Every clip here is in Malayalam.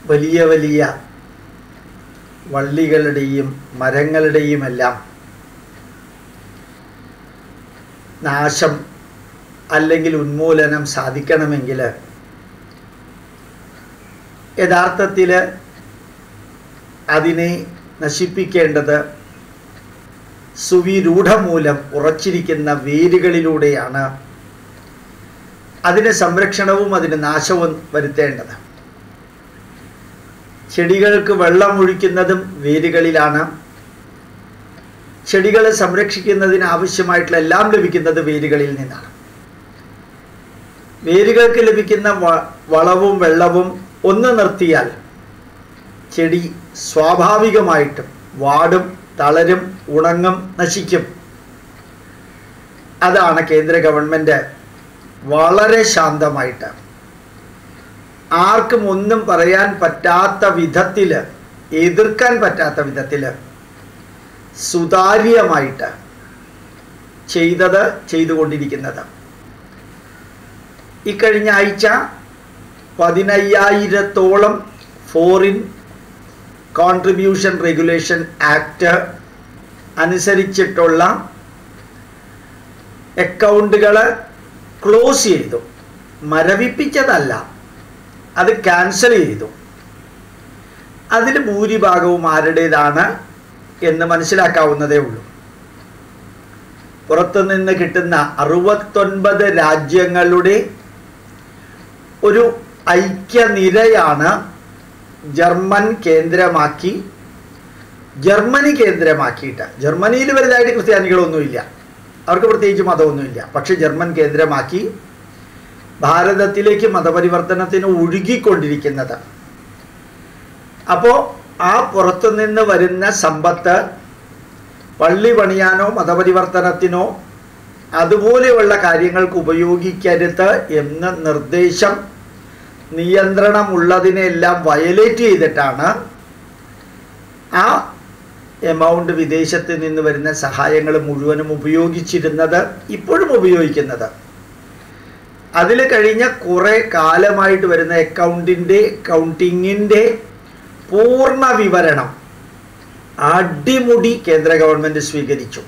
വലിയ വലിയ വള്ളികളുടെയും മരങ്ങളുടെയുമെല്ലാം നാശം അല്ലെങ്കിൽ ഉന്മൂലനം സാധിക്കണമെങ്കിൽ യഥാർത്ഥത്തിൽ അതിനെ നശിപ്പിക്കേണ്ടത് സുവിരൂഢമൂലം ഉറച്ചിരിക്കുന്ന വേരുകളിലൂടെയാണ് അതിന് സംരക്ഷണവും അതിന് നാശവും വരുത്തേണ്ടത് ചെടികൾക്ക് വെള്ളം ഒഴിക്കുന്നതും വേരുകളിലാണ് ചെടികളെ സംരക്ഷിക്കുന്നതിന് ആവശ്യമായിട്ടുള്ള എല്ലാം ലഭിക്കുന്നത് വേരുകളിൽ നിന്നാണ് വേരുകൾക്ക് ലഭിക്കുന്ന വ- വളവും വെള്ളവും ഒന്ന് നിർത്തിയാൽ ചെടി സ്വാഭാവികമായിട്ടും വാടും തളരും ഉണങ്ങും നശിക്കും അതാണ് കേന്ദ്ര ഗവൺമെൻറ് വളരെ ശാന്തമായിട്ട് ആർക്കും ഒന്നും പറയാൻ പറ്റാത്ത വിധത്തിൽ എതിർക്കാൻ പറ്റാത്ത വിധത്തിൽ സുതാര്യമായിട്ട് ചെയ്തത് ചെയ്തുകൊണ്ടിരിക്കുന്നത് ഇക്കഴിഞ്ഞ ആഴ്ച പതിനയ്യായിരത്തോളം ഫോറിൻ കോൺട്രിബ്യൂഷൻ റെഗുലേഷൻ ആക്ട് അനുസരിച്ചിട്ടുള്ള അക്കൗണ്ടുകൾ ക്ലോസ് ചെയ്തു മരവിപ്പിച്ചതല്ല അത് ക്യാൻസൽ ചെയ്തു അതിൽ ഭൂരിഭാഗവും ആരുടേതാണ് എന്ന് മനസ്സിലാക്കാവുന്നതേ ഉള്ളൂ പുറത്തുനിന്ന് കിട്ടുന്ന അറുപത്തൊൻപത് രാജ്യങ്ങളുടെ ഒരു ഐക്യനിരയാണ് ജർമ്മൻ കേന്ദ്രമാക്കി ജർമ്മനി കേന്ദ്രമാക്കിയിട്ട് ജർമ്മനിയിൽ വലുതായിട്ട് ക്രിസ്ത്യാനികളൊന്നുമില്ല അവർക്ക് പ്രത്യേകിച്ച് മതമൊന്നുമില്ല പക്ഷെ ജർമ്മൻ കേന്ദ്രമാക്കി ഭാരതത്തിലേക്ക് മതപരിവർത്തനത്തിന് ഒഴുകിക്കൊണ്ടിരിക്കുന്നത് അപ്പോൾ ആ പുറത്തുനിന്ന് വരുന്ന സമ്പത്ത് പള്ളി പണിയാനോ മതപരിവർത്തനത്തിനോ അതുപോലെയുള്ള കാര്യങ്ങൾക്ക് ഉപയോഗിക്കരുത് എന്ന നിർദ്ദേശം നിയന്ത്രണമുള്ളതിനെല്ലാം വയലേറ്റ് ചെയ്തിട്ടാണ് ആ എമൗണ്ട് വിദേശത്ത് നിന്ന് വരുന്ന സഹായങ്ങൾ മുഴുവനും ഉപയോഗിച്ചിരുന്നത് ഇപ്പോഴും ഉപയോഗിക്കുന്നത് അതിൽ കഴിഞ്ഞ കുറേ കാലമായിട്ട് വരുന്ന അക്കൗണ്ടിൻ്റെ കൗണ്ടിങ്ങിൻ്റെ പൂർണ്ണ വിവരണം അടിമുടി കേന്ദ്ര ഗവൺമെൻറ് സ്വീകരിച്ചു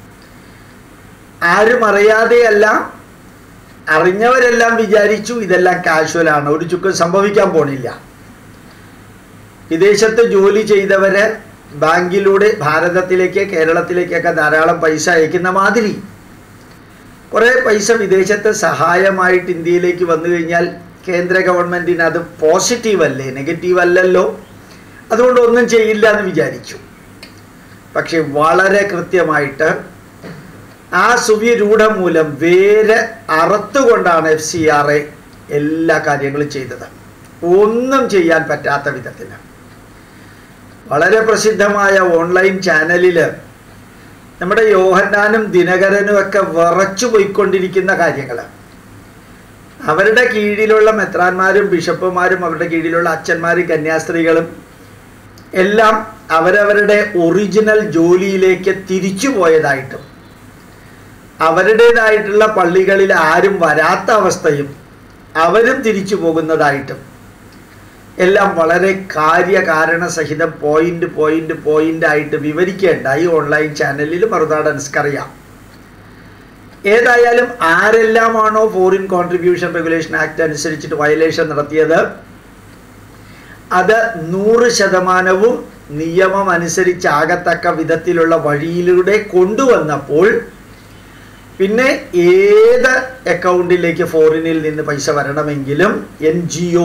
ആരും അറിയാതെയല്ല അറിഞ്ഞവരെല്ലാം വിചാരിച്ചു ഇതെല്ലാം കാഷ്വലാണ് ഒരു ചുക്കും സംഭവിക്കാൻ പോണില്ല വിദേശത്ത് ജോലി ചെയ്തവര് ബാങ്കിലൂടെ ഭാരതത്തിലേക്ക് കേരളത്തിലേക്കൊക്കെ ധാരാളം പൈസ അയക്കുന്ന മാതിരി കുറേ പൈസ വിദേശത്ത് സഹായമായിട്ട് ഇന്ത്യയിലേക്ക് വന്നു കഴിഞ്ഞാൽ കേന്ദ്ര ഗവൺമെൻറ്റിന് അത് പോസിറ്റീവ് അല്ലേ നെഗറ്റീവ് അല്ലല്ലോ അതുകൊണ്ട് ഒന്നും ചെയ്യില്ല എന്ന് വിചാരിച്ചു പക്ഷെ വളരെ കൃത്യമായിട്ട് ആ സുവ്യരൂഢം മൂലം വേര് അറുത്തുകൊണ്ടാണ് എഫ് സി ആർ എ എല്ലാ കാര്യങ്ങളും ചെയ്തത് ഒന്നും ചെയ്യാൻ പറ്റാത്ത വിധത്തിൽ വളരെ പ്രസിദ്ധമായ ഓൺലൈൻ ചാനലിൽ നമ്മുടെ യോഹന്നാനും ദിനകരനും ഒക്കെ വിറച്ചു പോയിക്കൊണ്ടിരിക്കുന്ന കാര്യങ്ങൾ അവരുടെ കീഴിലുള്ള മെത്രാന്മാരും ബിഷപ്പുമാരും അവരുടെ കീഴിലുള്ള അച്ഛന്മാരും കന്യാസ്ത്രീകളും എല്ലാം അവരവരുടെ ഒറിജിനൽ ജോലിയിലേക്ക് തിരിച്ചു പോയതായിട്ടും അവരുടേതായിട്ടുള്ള പള്ളികളിൽ ആരും വരാത്ത അവസ്ഥയും അവരും തിരിച്ചു പോകുന്നതായിട്ടും എല്ലാം വളരെ കാര്യകാരണസഹിതം പോയിന്റ് പോയിന്റ് പോയിന്റ് ആയിട്ട് വിവരിക്കേണ്ടായി ഓൺലൈൻ ചാനലിൽ മറുനാടൻസ്ക്കറിയാം ഏതായാലും ആരെല്ലാമാണോ ഫോറിൻ കോൺട്രിബ്യൂഷൻ റെഗുലേഷൻ ആക്ട് അനുസരിച്ചിട്ട് വയലേഷൻ നടത്തിയത് അത് നൂറ് ശതമാനവും നിയമം അനുസരിച്ചാകത്തക്ക വിധത്തിലുള്ള വഴിയിലൂടെ കൊണ്ടുവന്നപ്പോൾ പിന്നെ ഏത് അക്കൗണ്ടിലേക്ക് ഫോറിനിൽ നിന്ന് പൈസ വരണമെങ്കിലും N G O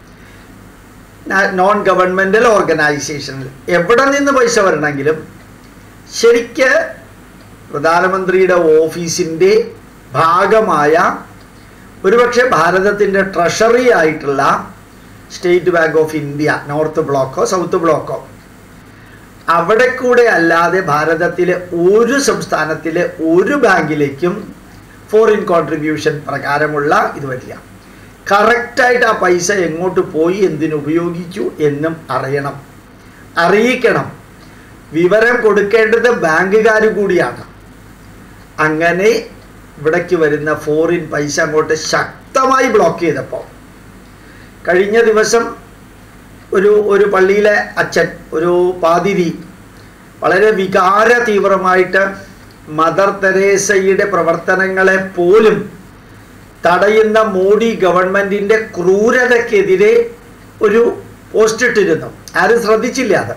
non governmental ഓർഗനൈസേഷനിൽ എവിടെ നിന്ന് പൈസ വരണമെങ്കിലും ശരിക്ക് പ്രധാനമന്ത്രിയുടെ ഓഫീസിൻ്റെ ഭാഗമായ ഒരുപക്ഷെ ഭാരതത്തിൻ്റെ ട്രഷറി ആയിട്ടുള്ള State Bank of India north ബ്ലോക്കോ സൗത്ത് ബ്ലോക്കോ അവിടെ കൂടെ അല്ലാതെ ഭാരതത്തിലെ ഒരു സംസ്ഥാനത്തിലെ ഒരു ബാങ്കിലേക്കും ഫോറിൻ കോൺട്രിബ്യൂഷൻ പ്രകാരമുള്ള ഇത് വരില്ല കറക്റ്റായിട്ട് ആ പൈസ എങ്ങോട്ട് പോയി എന്തിനുപയോഗിച്ചു എന്നും അറിയണം അറിയിക്കണം വിവരം കൊടുക്കേണ്ടത് ബാങ്കുകാർ കൂടിയാണ് അങ്ങനെ ഇവിടേക്ക് വരുന്ന ഫോറിൻ പൈസ അങ്ങോട്ട് ശക്തമായി ബ്ലോക്ക് ചെയ്തപ്പോൾ കഴിഞ്ഞ ദിവസം ഒരു ഒരു പള്ളിയിലെ അച്ഛൻ ഒരു പാതിരി വളരെ വികാര തീവ്രമായിട്ട് മദർ തെരേസയുടെ പ്രവർത്തനങ്ങളെ പോലും തടയുന്ന മോഡി ഗവൺമെന്റിന്റെ ക്രൂരതയ്ക്കെതിരെ ഒരു പോസ്റ്റ് ഇട്ടിരുന്നു ആരും ശ്രദ്ധിച്ചില്ല അത്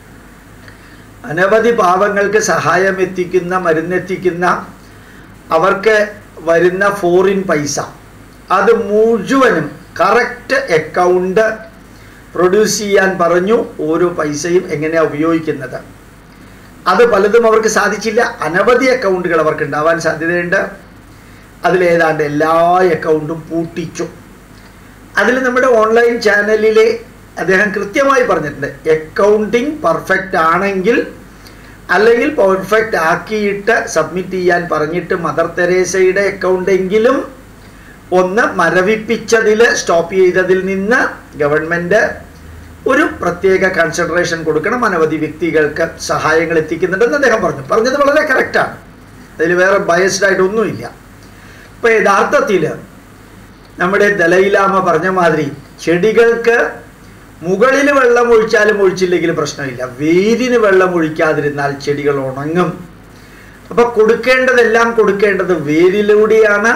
അനവധി പാവങ്ങൾക്ക് സഹായം എത്തിക്കുന്ന മരുന്നെത്തിക്കുന്ന അവർക്ക് വരുന്ന ഫോറിൻ പൈസ അത് മുഴുവനും കറക്റ്റ് അക്കൗണ്ട് പ്രൊഡ്യൂസ് ചെയ്യാൻ പറഞ്ഞു ഓരോ പൈസയും എങ്ങനെയാണ് ഉപയോഗിക്കുന്നത് അത് പലതും അവർക്ക് സാധിച്ചില്ല അനവധി അക്കൗണ്ടുകൾ അവർക്ക് ഉണ്ടാവാൻ സാധ്യതയുണ്ട് അതിലേതാണ്ട് എല്ലാ അക്കൗണ്ടും പൂട്ടിച്ചു അതിൽ നമ്മുടെ ഓൺലൈൻ ചാനലിലെ അദ്ദേഹം കൃത്യമായി പറഞ്ഞിട്ടുണ്ട് അക്കൗണ്ടിങ് പെർഫെക്റ്റ് ആണെങ്കിൽ അല്ലെങ്കിൽ പെർഫെക്റ്റ് ആക്കിയിട്ട് സബ്മിറ്റ് ചെയ്യാൻ പറഞ്ഞിട്ട് മദർ തെരേസയുടെ അക്കൗണ്ടെങ്കിലും ഒന്ന് മരവിപ്പിച്ചതിൽ സ്റ്റോപ്പ് ചെയ്തതിൽ നിന്ന് ഗവൺമെൻറ് ഒരു പ്രത്യേക കൺസിഡറേഷൻ കൊടുക്കണം അനവധി വ്യക്തികൾക്ക് സഹായങ്ങൾ എത്തിക്കുന്നുണ്ടെന്ന് അദ്ദേഹം പറഞ്ഞു പറഞ്ഞത് വളരെ കറക്റ്റാണ് അതിൽ വേറെ ബയസ്ഡ് ആയിട്ടൊന്നുമില്ല ഇപ്പം യഥാർത്ഥത്തിൽ നമ്മുടെ ദലൈലാമ പറഞ്ഞ മാതിരി ചെടികൾക്ക് മുകളിൽ വെള്ളം ഒഴിച്ചാലും ഒഴിച്ചില്ലെങ്കിലും പ്രശ്നമില്ല വേരിന് വെള്ളം ഒഴിക്കാതിരുന്നാൽ ചെടികൾ ഉണങ്ങും അപ്പൊ കൊടുക്കേണ്ടതെല്ലാം കൊടുക്കേണ്ടത് വേരിലൂടെയാണ്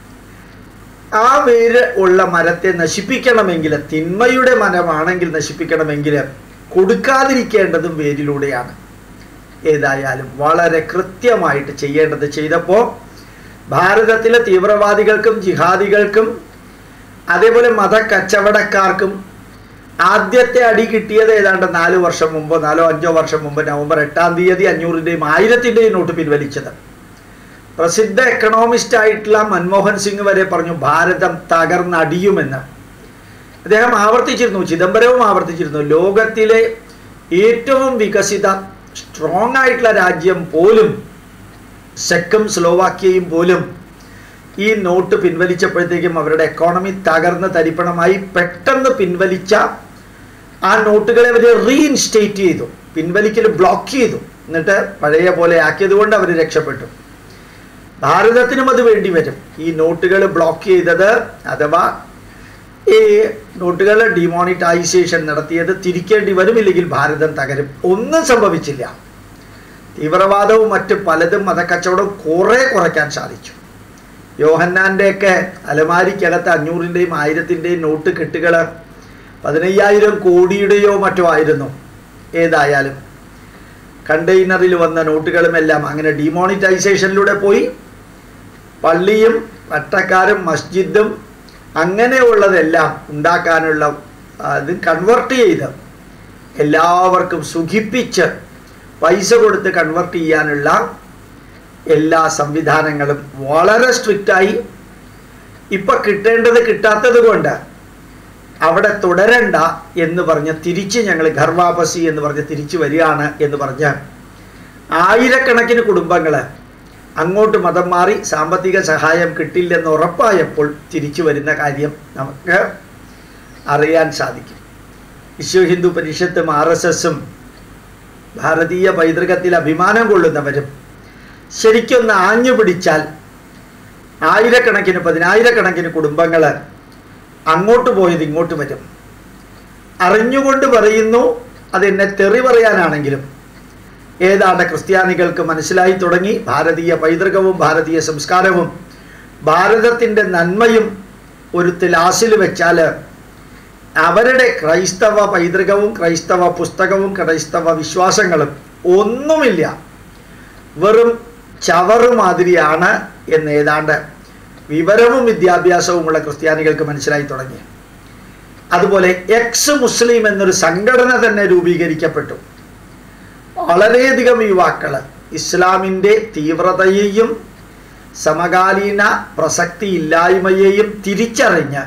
ആ വേര് ഉള്ള മരത്തെ നശിപ്പിക്കണമെങ്കിൽ തിന്മയുടെ മരമാണെങ്കിൽ നശിപ്പിക്കണമെങ്കിൽ കൊടുക്കാതിരിക്കേണ്ടതും വേരിലൂടെയാണ് ഏതായാലും വളരെ കൃത്യമായിട്ട് ചെയ്യേണ്ടത് ചെയ്തപ്പോൾ ഭാരതത്തിലെ തീവ്രവാദികൾക്കും ജിഹാദികൾക്കും അതേപോലെ മത കച്ചവടക്കാർക്കും ആദ്യത്തെ അടി കിട്ടിയത് ഏതാണ്ട് നാല് വർഷം മുമ്പ് നാലോ അഞ്ചോ വർഷം മുമ്പ് നവംബർ എട്ടാം തീയതി അഞ്ഞൂറിൻ്റെയും ആയിരത്തിൻ്റെയും നോട്ട് പിൻവലിച്ചത് പ്രസിദ്ധ എക്കണോമിസ്റ്റ് ആയിട്ടുള്ള മൻമോഹൻ സിംഗ് വരെ പറഞ്ഞു ഭാരതം തകർന്നടിയുമെന്ന് അദ്ദേഹം ആവർത്തിച്ചിരുന്നു ചിദംബരവും ആവർത്തിച്ചിരുന്നു ലോകത്തിലെ ഏറ്റവും വികസിത സ്ട്രോങ് ആയിട്ടുള്ള രാജ്യം പോലും സെക്കും സ്ലോവാക്യയും പോലും ഈ നോട്ട് പിൻവലിച്ചപ്പോഴത്തേക്കും അവരുടെ എക്കോണമി തകർന്ന് തരിപ്പണമായി പെട്ടെന്ന് പിൻവലിച്ച ആ നോട്ടുകളെ അവർ റീഇൻസ്റ്റേറ്റ് ചെയ്തു പിൻവലിക്കൽ ബ്ലോക്ക് ചെയ്തു എന്നിട്ട് പഴയ പോലെ ആക്കിയത് കൊണ്ട് അവർ രക്ഷപ്പെട്ടു ഭാരതത്തിനും അത് വേണ്ടി വരും ഈ നോട്ടുകൾ ബ്ലോക്ക് ചെയ്തത് അഥവാ ഈ നോട്ടുകൾ ഡിമോണിറ്റൈസേഷൻ നടത്തിയത് തിരിക്കേണ്ടി വരും ഇല്ലെങ്കിൽ ഭാരതം തകരും ഒന്നും സംഭവിച്ചില്ല തീവ്രവാദവും മറ്റ് പലതും മതക്കച്ചവടവും കുറെ കുറയ്ക്കാൻ സാധിച്ചു യോഹന്നാൻ്റെയൊക്കെ അലമാരിക്കകത്ത് അഞ്ഞൂറിൻ്റെയും ആയിരത്തിൻ്റെയും നോട്ട് കെട്ടുകൾ പതിനയ്യായിരം കോടിയുടെയോ മറ്റോ ആയിരുന്നു ഏതായാലും കണ്ടെയ്നറിൽ വന്ന നോട്ടുകളുമെല്ലാം അങ്ങനെ ഡിമോണിറ്റൈസേഷനിലൂടെ പോയി പള്ളിയും പട്ടക്കാരും മസ്ജിദും അങ്ങനെയുള്ളതെല്ലാം ഉണ്ടാക്കാനുള്ള അത് കൺവെർട്ട് ചെയ്ത് എല്ലാവർക്കും സുഖിപ്പിച്ച് പൈസ കൊടുത്ത് കൺവെർട്ട് ചെയ്യാനുള്ള എല്ലാ സംവിധാനങ്ങളും വളരെ സ്ട്രിക്റ്റായി ഇപ്പൊ കിട്ടേണ്ടത് കിട്ടാത്തത് കൊണ്ട് അവിടെ തുടരണ്ട എന്ന് പറഞ്ഞ് തിരിച്ച് ഞങ്ങൾ ഘർവാപസി എന്ന് പറഞ്ഞ് തിരിച്ചു വരികയാണ് എന്ന് പറഞ്ഞ് ആയിരക്കണക്കിന് കുടുംബങ്ങൾ അങ്ങോട്ട് മതം മാറി സാമ്പത്തിക സഹായം കിട്ടില്ലെന്ന് ഉറപ്പായപ്പോൾ തിരിച്ചു വരുന്ന കാര്യം നമുക്ക് അറിയാൻ സാധിക്കും വിശ്വ ഹിന്ദു പരിഷത്തും ആർ എസ് എസും ഭാരതീയ പൈതൃകത്തിൽ അഭിമാനം കൊള്ളുന്നവരും ശരിക്കൊന്ന് ആഞ്ഞു പിടിച്ചാൽ ആയിരക്കണക്കിന് പതിനായിരക്കണക്കിന് കുടുംബങ്ങൾ അങ്ങോട്ട് പോയത് ഇങ്ങോട്ട് വരും അറിഞ്ഞുകൊണ്ട് പറയുന്നു അതെന്നെ തെറി പറയാനാണെങ്കിലും ഏതാണ്ട് ക്രിസ്ത്യാനികൾക്ക് മനസ്സിലായി തുടങ്ങി ഭാരതീയ പൈതൃകവും ഭാരതീയ സംസ്കാരവും ഭാരതത്തിൻ്റെ നന്മയും ഒരു തിലാസിൽ വെച്ചാൽ അവരുടെ ക്രൈസ്തവ പൈതൃകവും ക്രൈസ്തവ പുസ്തകവും ക്രൈസ്തവ വിശ്വാസങ്ങളും ഒന്നുമില്ല വെറും ചവറ് മാതിരിയാണ് എന്ന് ഏതാണ്ട് വിവരവും വിദ്യാഭ്യാസവുമുള്ള ക്രിസ്ത്യാനികൾക്ക് മനസ്സിലായി തുടങ്ങി അതുപോലെ എക്സ് മുസ്ലിം എന്നൊരു സംഘടന തന്നെ രൂപീകരിക്കപ്പെട്ടു വളരെയധികം യുവാക്കൾ ഇസ്ലാമിൻ്റെ തീവ്രതയെയും സമകാലീന പ്രസക്തി ഇല്ലായ്മയെയും തിരിച്ചറിഞ്ഞ്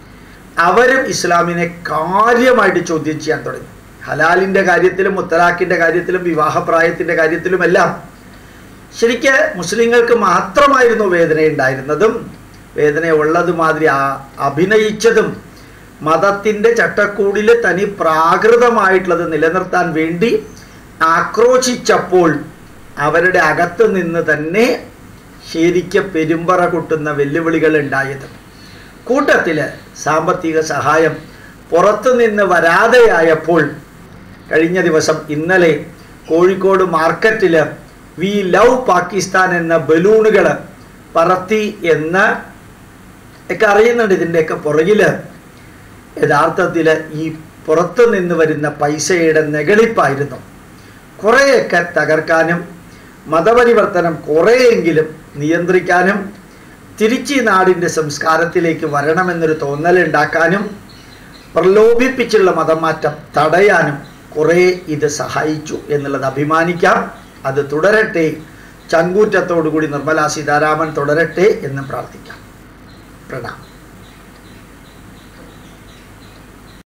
അവരും ഇസ്ലാമിനെ കാര്യമായിട്ട് ചോദ്യം ചെയ്യാൻ തുടങ്ങി ഹലാലിൻ്റെ കാര്യത്തിലും മുത്തലാഖിൻ്റെ കാര്യത്തിലും വിവാഹപ്രായത്തിൻ്റെ കാര്യത്തിലുമെല്ലാം ശരിക്ക് മുസ്ലിങ്ങൾക്ക് മാത്രമായിരുന്നു വേദന ഉണ്ടായിരുന്നതും വേദന ഉള്ളത് മാതിരി അഭിനയിച്ചതും മതത്തിൻ്റെ ചട്ടക്കൂടിൽ തനി പ്രാകൃതമായിട്ടുള്ളത് നിലനിർത്താൻ വേണ്ടി ആക്രോശിച്ചപ്പോൾ അവരുടെ അകത്ത് നിന്ന് തന്നെ ശരിക്ക് പെരുമ്പറ കൊട്ടുന്ന വെല്ലുവിളികൾ ഉണ്ടായത് കൂട്ടത്തിൽ സാമ്പത്തിക സഹായം പുറത്തു നിന്ന് വരാതെയായപ്പോൾ കഴിഞ്ഞ ദിവസം ഇന്നലെ കോഴിക്കോട് മാർക്കറ്റിൽ വി ലവ് പാകിസ്ഥാൻ എന്ന ബലൂണുകൾ പറത്തി എന്ന് ഒക്കെ അറിയുന്നുണ്ട് ഇതിൻ്റെയൊക്കെ പുറകിൽ യഥാർത്ഥത്തിൽ ഈ പുറത്തു നിന്ന് വരുന്ന പൈസയുടെ നെകളിപ്പായിരുന്നു കുറേയൊക്കെ തകർക്കാനും മതപരിവർത്തനം കുറേയെങ്കിലും നിയന്ത്രിക്കാനും തിരിച്ച് ഈ നാടിൻ്റെ സംസ്കാരത്തിലേക്ക് വരണമെന്നൊരു തോന്നലുണ്ടാക്കാനും പ്രലോഭിപ്പിച്ചുള്ള മതമാറ്റം തടയാനും കുറേ ഇത് സഹായിച്ചു എന്നുള്ളത് അഭിമാനിക്കാം അത് തുടരട്ടെ ചങ്കൂറ്റത്തോടുകൂടി നിർമ്മലാ സീതാരാമൻ തുടരട്ടെ എന്ന് പ്രാർത്ഥിക്കാം പ്രണാം